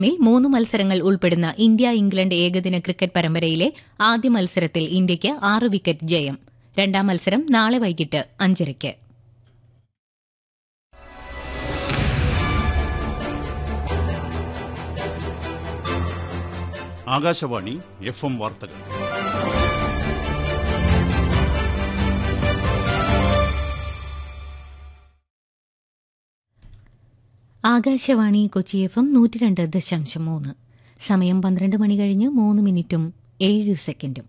mill മൂന്ന് മത്സരങ്ങൾ ഉൾപ്പെടുന്ന ഇന്ത്യ ഇംഗ്ലണ്ട് ഏകദിന ക്രിക്കറ്റ് പരമ്പരയിലെ ആദ്യ മത്സരത്തിൽ ഇന്ത്യയ്ക്ക് ആറ് വിക്കറ്റ് ജയം രണ്ടാം മത്സരം നാളെ വൈകിട്ട് അഞ്ചരയ്ക്ക് ആകാശവാണി എഫ് എം വാർത്തകൾ ആകാശവാണി കൊച്ചി എഫ് എം നൂറ്റി രണ്ട് ദശാംശം മൂന്ന് സമയം പന്ത്രണ്ട് മണി കഴിഞ്ഞ് മൂന്ന് മിനിറ്റും ഏഴ് സെക്കൻഡും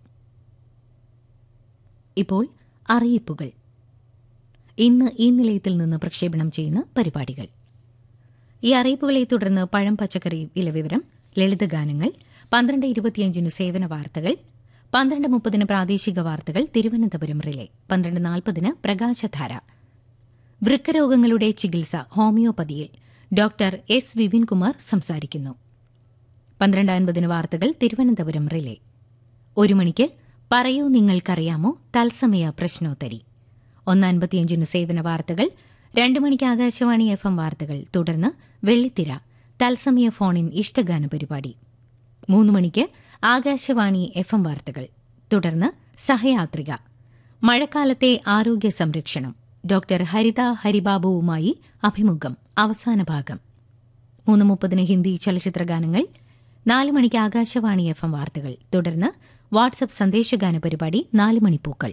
ഇപ്പോൾ അറിയിപ്പുകൾ ഇന്ന് ഈ നിലയത്തിൽ നിന്ന് പ്രക്ഷേപണം ചെയ്യുന്ന പരിപാടികൾ ഈ അറിയിപ്പുകളെ തുടർന്ന് പഴം പച്ചക്കറി വിലവിവരം ലളിതഗാനങ്ങൾ പന്ത്രണ്ട് ഇരുപത്തിയഞ്ചിന് സേവന വാർത്തകൾ പന്ത്രണ്ട് മുപ്പതിന് പ്രാദേശിക വാർത്തകൾ തിരുവനന്തപുരം റിലേ പന്ത്രണ്ട് നാൽപ്പതിന് പ്രകാശധാര വൃക്കരോഗങ്ങളുടെ ചികിത്സ ഹോമിയോപ്പതിയിൽ ഡോക്ടർ എസ് വിപിൻകുമാർ സംസാരിക്കുന്നു പന്ത്രണ്ട് അൻപതിന് വാർത്തകൾ തിരുവനന്തപുരം റിലേ ഒരു മണിക്ക് പറയൂ നിങ്ങൾക്കറിയാമോ തത്സമയ പ്രശ്നോത്തരി ഒന്നൻപത്തിയഞ്ചിന് സേവന വാർത്തകൾ രണ്ട് മണിക്ക് ആകാശവാണി എഫ് എം വാർത്തകൾ തുടർന്ന് വെള്ളിത്തിര തത്സമയ ഫോണിൻ ഇഷ്ടഗാന പരിപാടി മൂന്ന് മണിക്ക് ആകാശവാണി എഫ് എം വാർത്തകൾ തുടർന്ന് സഹയാത്രിക മഴക്കാലത്തെ ആരോഗ്യ സംരക്ഷണം ഡോക്ടർ ഹരിത ഹരിബാബുവുമായി അഭിമുഖം അവസാന ഭാഗം മൂന്ന് മുപ്പതിന് ഹിന്ദി ചലച്ചിത്ര ഗാനങ്ങൾ നാല് മണിക്ക് ആകാശവാണി എഫ് എം വാർത്തകൾ തുടർന്ന് വാട്സ്ആപ്പ് സന്ദേശഗാന പരിപാടി നാല് മണിപ്പൂക്കൾ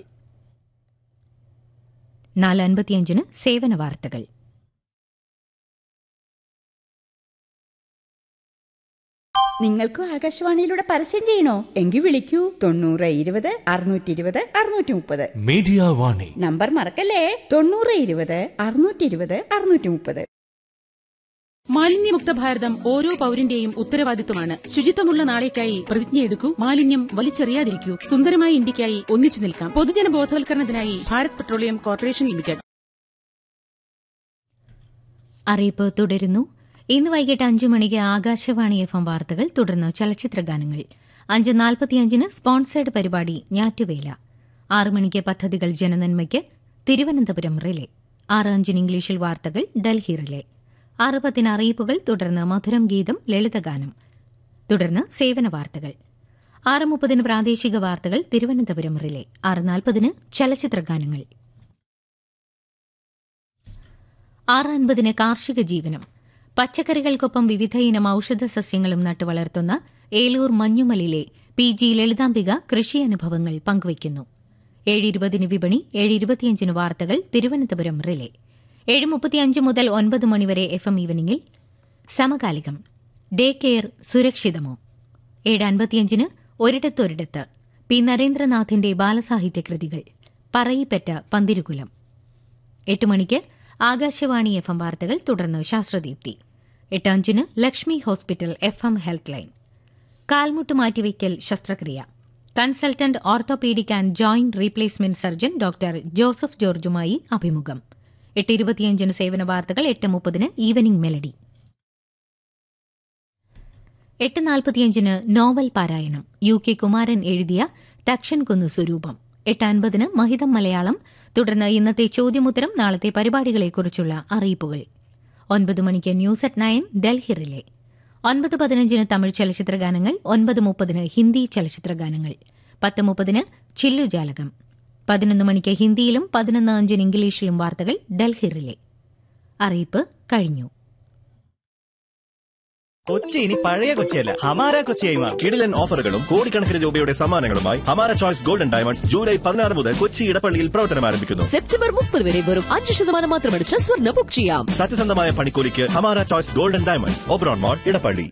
നാല് അൻപത്തിയഞ്ചിന് സേവന വാർത്തകൾ നിങ്ങൾക്കും ആകാശവാണിയിലൂടെ പരസ്യം ചെയ്യണോ എങ്കിൽ വിളിക്കൂ തൊണ്ണൂറ് ഇരുപത് അറുന്നൂറ്റി ഇരുപത് അറുന്നൂറ്റി മുപ്പത് മീഡിയ വാണി നമ്പർ മറക്കല്ലേ തൊണ്ണൂറ് ഇരുപത് അറുന്നൂറ്റി ഇരുപത് അറുന്നൂറ്റി മുപ്പത് മാലിന്യമുക്ത ഭാരതം ഓരോ പൌരന്റെയും ഉത്തരവാദിത്വമാണ് ശുചിത്വമുള്ള നാളേക്കായി പ്രതിജ്ഞയെടുക്കൂ മാലിന്യം വലിച്ചെറിയാതിരിക്കൂ സുന്ദരമായ ഇന്ത്യക്കായി ഒന്നിച്ചു നിൽക്കാം പൊതുജന ബോധവൽക്കരണത്തിനായി ഭാരത് പെട്രോളിയം കോർപ്പറേഷൻ ലിമിറ്റഡ് അറിയിപ്പ് തുടരുന്നു ഇന്ന് വൈകിട്ട് അഞ്ചു മണിക്ക് ആകാശവാണി എഫ് എം വാർത്തകൾ തുടർന്ന് ചലച്ചിത്ര ഗാനങ്ങൾ അഞ്ച് നാൽപ്പത്തിയഞ്ചിന് സ്പോൺസേഡ് പരിപാടി ഞാറ്റുവേല ആറ് മണിക്ക് പദ്ധതികൾ ജനനന്മയ്ക്ക് തിരുവനന്തപുരം റിലേ ആറ് അഞ്ചിന് ഇംഗ്ലീഷിൽ വാർത്തകൾ ഡൽഹി റിലേ ആറ് പത്തിന് അറിയിപ്പുകൾ തുടർന്ന് മധുരം ഗീതം ലളിതഗാനം തുടർന്ന് സേവന വാർത്തകൾ ആറ് മുപ്പതിന് പ്രാദേശിക വാർത്തകൾ തിരുവനന്തപുരം റിലേ ആറ് നാൽപ്പതിന് ചലച്ചിത്ര ഗാനങ്ങൾ ആറ് അൻപതിന് കാർഷിക ജീവനം പച്ചക്കറികൾക്കൊപ്പം വിവിധ ഇനം ഔഷധ സസ്യങ്ങളും നട്ടുവളർത്തുന്ന ഏലൂർ മഞ്ഞുമലിലെ പി ജി ലളിതാംബിക കൃഷി അനുഭവങ്ങൾ പങ്കുവയ്ക്കുന്നു ഏഴ് ഇരുപതിന് വിപണി ഏഴ് ഇരുപത്തിയഞ്ചിന് വാർത്തകൾ തിരുവനന്തപുരം റിലേ ഏഴ് മുപ്പത്തിയഞ്ച് മുതൽ ഒൻപത് മണിവരെ എഫ് എം ഈവനിംഗിൽ സമകാലികം ഡേ കെയർ സുരക്ഷിതമോ ഏഴ് അൻപത്തിയഞ്ചിന് ഒരിടത്തൊരിടത്ത് പി നരേന്ദ്രനാഥിന്റെ ബാലസാഹിത്യ കൃതികൾ പറയിപ്പറ്റ പന്തിരുകുലം എട്ട് മണിക്ക് ആകാശവാണി എഫ് എം വാർത്തകൾ തുടർന്ന് ശാസ്ത്രദീപ്തി എട്ട് അഞ്ചിന് Lakshmi hospital F M health line കാൽമുട്ട് മാറ്റിവയ്ക്കൽ ശസ്ത്രക്രിയ consultant orthopaedic and joint replacement surgeon doctor Joseph ജോർജുമായി അഭിമുഖം എട്ട് ഇരുപത്തിയഞ്ചിന് സേവന വാർത്തകൾ എട്ട് മുപ്പതിന് ഈവനിംഗ് മെലഡി എട്ട് നാൽപ്പത്തിയഞ്ചിന് നോവൽ പാരായണം യു കെ കുമാരൻ എഴുതിയ തക്ഷൻ കുന്നു സ്വരൂപം എട്ട് അൻപതിന് മഹിതം മലയാളം തുടർന്ന് ഇന്നത്തെ ചോദ്യമുത്തരം നാളത്തെ പരിപാടികളെക്കുറിച്ചുള്ള അറിയിപ്പുകൾ ഒൻപത് മണിക്ക് news at nine Delhi relay ഒൻപത് പതിനഞ്ചിന് തമിഴ് ചലച്ചിത്ര ഗാനങ്ങൾ ഒൻപത് മുപ്പതിന് ഹിന്ദി ചലച്ചിത്ര ഗാനങ്ങൾ പത്ത് മുപ്പതിന് ചില്ലുജാലകം പതിനൊന്ന് മണിക്ക് ഹിന്ദിയിലും പതിനൊന്ന് അഞ്ചിന് ഇംഗ്ലീഷിലും വാർത്തകൾ ഡൽഹി റിലേ അറിയിപ്പ് കഴിഞ്ഞു കൊച്ചി ഇനി പഴയ കൊച്ചിയല്ല ഹമാര കൊച്ചിയായി മാറും കിടിലൻ ഓഫറുകളും കോടിക്കണക്കിന് രൂപയുടെ സമ്മാനങ്ങളുമായി ഹമാര ചോയ്സ് ഗോൾഡൻ ഡയമണ്ട്സ് ജൂലൈ പതിനാറ് മുതൽ കൊച്ചി ഇടപ്പള്ളിയിൽ പ്രവർത്തനം ആരംഭിക്കുന്നു സെപ്റ്റംബർ മുപ്പത് വരെ വെറും അഞ്ച് ശതമാനം മാത്രമടിച്ച് സ്വർണ്ണ ബുക്ക് ചെയ്യാം സത്യസന്ധമായ പണിക്കൂലിക്ക് Hamara choice golden diamonds Oberon mall Edappally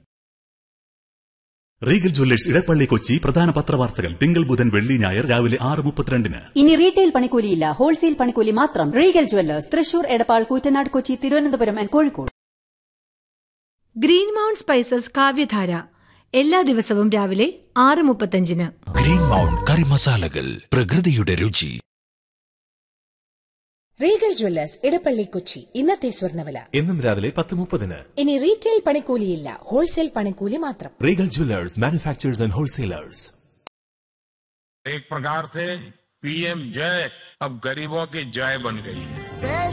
Regal jewellers Edappally Kochi പ്രധാന പത്രവാർത്തകൾ തിങ്കൾ ബുധൻ വെള്ളി ഞായർ രാവിലെ ആറ് മുപ്പത്തിരണ്ടിന് ഇനി റീറ്റെയിൽ പണിക്കൂലിയില്ല ഹോൾസെയിൽ പണിക്കൂലി മാത്രം Regal jewellers Thrissur Edappal Koottanad Kochi Thiruvananthapuram and Kozhikode green mount spices കാവ്യധാര എല്ലാ ദിവസവും രാവിലെ ആറ് മുപ്പത്തഞ്ചിന് ഗ്രീൻ മൗണ്ട് കറി മസാലകൾ പ്രകൃതിയുടെ രുചി റീഗൽ ജ്വല്ലേഴ്സ് ഇടപ്പള്ളി കൊച്ചി ഇന്നത്തെ സ്വർണ്ണവില എന്നും രാവിലെ പത്ത് മുപ്പതിന് ഇനി റീറ്റെയിൽ പണിക്കൂലിയില്ല ഹോൾസെയിൽ പണിക്കൂലി മാത്രം Regal jewellers manufacturers and wholesalers एक प्रकार से पीएम जय अब गरीबों की जय बन गई है